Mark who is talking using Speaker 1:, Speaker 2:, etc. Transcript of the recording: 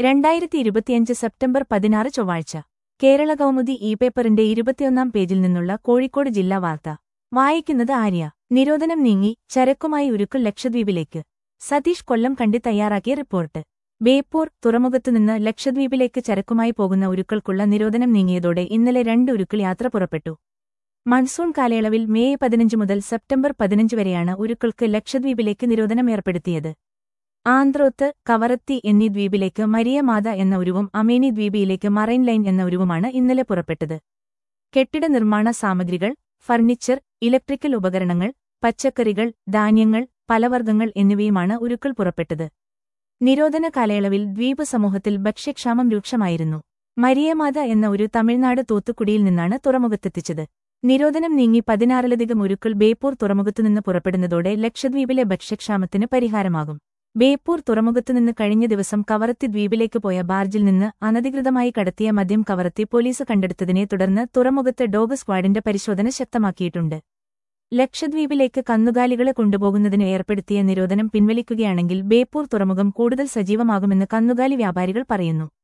Speaker 1: രണ്ടായിരത്തി ഇരുപത്തിയഞ്ച് സെപ്റ്റംബർ പതിനാറ് ചൊവ്വാഴ്ച കേരള കൗമുദി ഇ പേപ്പറിന്റെ ഇരുപത്തിയൊന്നാം പേജിൽ നിന്നുള്ള കോഴിക്കോട് ജില്ലാ വാർത്ത വായിക്കുന്നത് ആര്യ നിരോധനം നീങ്ങി ചരക്കുമായി ഉരുക്കൽ ലക്ഷദ്വീപിലേക്ക് സതീഷ് കൊല്ലം കണ്ടി തയ്യാറാക്കിയ റിപ്പോർട്ട് ബേപ്പൂർ തുറമുഖത്തുനിന്ന് ലക്ഷദ്വീപിലേക്ക് ചരക്കുമായി പോകുന്ന ഉരുക്കൾക്കുള്ള നിരോധനം നീങ്ങിയതോടെ ഇന്നലെ രണ്ട് ഉരുക്കൾ യാത്ര പുറപ്പെട്ടു മൺസൂൺ കാലയളവിൽ മേയ് പതിനഞ്ച് മുതൽ സെപ്റ്റംബർ പതിനഞ്ച് വരെയാണ് ഉരുക്കൾക്ക് ലക്ഷദ്വീപിലേക്ക് നിരോധനം ഏർപ്പെടുത്തിയത് ആന്ത്രോത്ത് കവറത്തി എന്നീ ദ്വീപിലേക്ക് മരിയമാത എന്ന ഉരുവും അമേനി ദ്വീപിയിലേക്ക് മറൈൻ ലൈൻ എന്ന ഉരുവുമാണ് ഇന്നലെ പുറപ്പെട്ടത് കെട്ടിട നിർമ്മാണ സാമഗ്രികൾ ഫർണിച്ചർ ഇലക്ട്രിക്കൽ ഉപകരണങ്ങൾ പച്ചക്കറികൾ ധാന്യങ്ങൾ പലവർഗ്ഗങ്ങൾ എന്നിവയുമാണ് ഉരുക്കൾ പുറപ്പെട്ടത് നിരോധന കാലയളവിൽ ദ്വീപ് സമൂഹത്തിൽ ഭക്ഷ്യക്ഷാമം രൂക്ഷമായിരുന്നു മരിയമാത എന്ന ഒരു തമിഴ്നാട് തൂത്തുക്കുടിയിൽ നിന്നാണ് തുറമുഖത്തെത്തിച്ചത് നിരോധനം നീങ്ങി പതിനാറിലധികം ഉരുക്കൾ ബേപ്പൂർ തുറമുഖത്തുനിന്ന് പുറപ്പെടുന്നതോടെ ലക്ഷദ്വീപിലെ ഭക്ഷ്യക്ഷാമത്തിന് പരിഹാരമാകും ബേപ്പൂർ തുറമുഖത്തുനിന്ന് കഴിഞ്ഞ ദിവസം കവറത്തി ദ്വീപിലേക്ക് പോയ ബാർജിൽ നിന്ന് അനധികൃതമായി കടത്തിയ മദ്യം കവറത്തി പോലീസ് കണ്ടെടുത്തതിനെ തുടർന്ന് തുറമുഖത്ത് ഡോഗ് സ്ക്വാഡിന്റെ പരിശോധന ശക്തമാക്കിയിട്ടുണ്ട് ലക്ഷദ്വീപിലേക്ക് കന്നുകാലികളെ കൊണ്ടുപോകുന്നതിന് ഏർപ്പെടുത്തിയ നിരോധനം പിൻവലിക്കുകയാണെങ്കിൽ ബേപ്പൂർ തുറമുഖം കൂടുതൽ സജീവമാകുമെന്ന് കന്നുകാലി വ്യാപാരികൾ പറയുന്നു